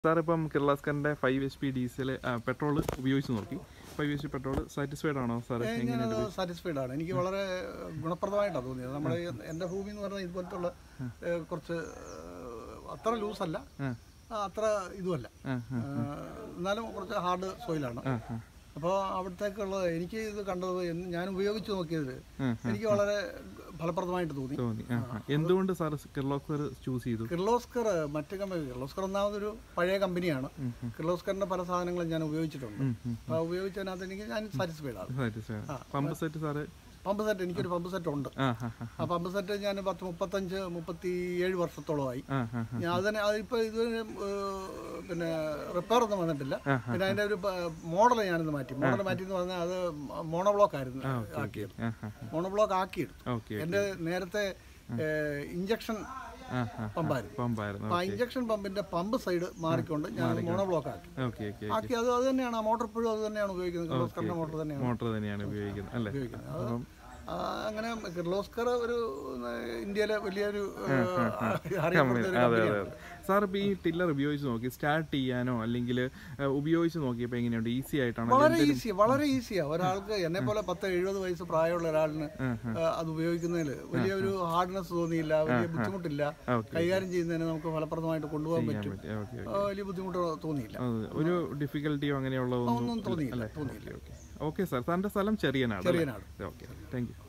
Sir ഇപ്പം കിർലാസ്കറിന്റെ five H P diesel petrol ഉപയോഗിച്ച് നോക്കി ഫൈവ് എച്ച് പി പെട്രോൾ സാറ്റിസ്ഫൈഡ് ആണോ സാർ ഞാനത് സാറ്റിസ്ഫൈഡ് ആണ് എനിക്ക് വളരെ ഗുണപ്രദമായിട്ടാണ് തോന്നിയത് നമ്മുടെ ഈ എൻ്റെ ഭൂമി എന്ന് പറഞ്ഞാൽ ഇതുപോലത്തെ ഉള്ള ഏഹ്, കുറച്ച് ഏഹ്, അത്ര ലൂസല്ല അത്ര ഇതുമല്ല ഏഹ്, എന്നാലും കുറച്ച് ഹാർഡ് സോയിലാണ് അപ്പോൾ അവിടത്തേക്കുള്ള എനിക്ക് ഇത് കണ്ടത് എന്ന് ഞാൻ ഉപയോഗിച്ച് നോക്കിയത് എനിക്ക് വളരെ ഫലപ്രദമായിട്ട് തോന്നി തോന്നി ആ, ആ. എന്തുകൊണ്ട് സാർ കിർലോസ്കർ ചൂസ് ചെയ്തു കിർലോസ്കർ മറ്റ് കമ്പനി കിർലോസ്കർ ഒന്നാമതൊരു പഴയ കമ്പനിയാണ് കിർലോസ്കറിന്റെ പല സാധനങ്ങളും ഞാൻ ഉപയോഗിച്ചിട്ടുണ്ട് അപ്പോൾ ഉപയോഗിച്ചതിനകത്ത് എനിക്ക് ഞാൻ സാറ്റിസ്ഫൈഡ് ആണ് satisfied pump set sir pump set എനിക്കൊരു പമ്പ് സെറ്റ് ഉണ്ട് ആ ഹാ ഹാ ആ പമ്പ് സെറ്റ് ഞാൻ പത്ത് മുപ്പത്തഞ്ച് മുപ്പത്തി ഏഴ് വർഷത്തോളമായി ആ ഹാ ഹാ ഞാൻ അതിന് അതിപ്പോൾ ഇത് പിന്നെ റിപ്പയർ ഒന്നും വന്നിട്ടില്ല പിന്നെ അതിൻ്റെ ഒരു മോഡൽ ഞാനിത് മാറ്റി മോഡൽ മാറ്റി എന്ന് പറഞ്ഞാൽ അത് മോണോ ബ്ലോക്ക് ആയിരുന്നു ആക്കിയത് ആ ഹാ മോണോ ബ്ലോക്ക് ആക്കിയെടുത്തു ഓക്കെ എൻ്റെ നേരത്തെ ഇഞ്ചക്ഷൻ ആ ഹാ പമ്പായിരുന്നു പമ്പായിരുന്നു അപ്പോൾ ആ ഇഞ്ചക്ഷൻ പമ്പിന്റെ പമ്പ് സൈഡ് മാറിക്കൊണ്ട് ഞാൻ മോണോ ബ്ലോക്ക് ആക്കി ഓക്കെ ഓക്കെ ആക്കി അത് അത് തന്നെയാണ് ആ മോട്ടർ ഇപ്പോഴും അത് തന്നെയാണ് ഉപയോഗിക്കുന്നത് കിർലോസ്കറിന്റെ മോട്ടർ തന്നെയാണ് മോട്ടർ തന്നെയാണ് ഉപയോഗിക്കുന്നത് അല്ലേ ഉപയോഗിക്കുന്നത് അത് ആ, അങ്ങനെ കിർലോസ്കർ ഒരു ഏഹ്, ഇന്ത്യയിലെ വലിയൊരു ഏഹ്, അറിയപ്പെടുന്ന ഒരു അതെ അതെ കമ്പനിയാണ് അതെ സാർ ഇപ്പൊ ഈ ടില്ലർ ഉപയോഗിച്ച് നോക്കി സ്റ്റാർട്ട് ചെയ്യാനോ അല്ലെങ്കിൽ ഉപയോഗിച്ച് നോക്കിയപ്പോൾ എങ്ങനെയുണ്ട് ഈസി ആയിട്ടാണോ വളരെ ഈസി വളരെ ഈസിയാ ഒരാൾക്ക് എന്നെ പോലെ പത്ത് എഴുപത് വയസ്സ് പ്രായമുള്ള ഒരാളിന് ഏഹ്, അത് ഉപയോഗിക്കുന്നതിൽ വലിയൊരു ഹാർഡ്നെസ് തോന്നിയില്ല വലിയ ബുദ്ധിമുട്ടില്ല ഓക്കെ കൈകാര്യം ചെയ്യുന്നതിന് നമുക്ക് ഫലപ്രദമായിട്ട് കൊണ്ടുപോകാൻ പറ്റും ഓക്കെ ഓക്കെ ആ, വലിയ ബുദ്ധിമുട്ട് തോന്നിയില്ല ഒരു ഡിഫിക്കൽട്ടിയോ അങ്ങനെയുള്ളതൊന്നും ഒന്നും തോന്നിയില്ല തോന്നിയില്ല ഓക്കെ ഓക്കെ സാർ സാറിന്റെ സ്ഥലം Cheriyanad Cheriyanad okay thank U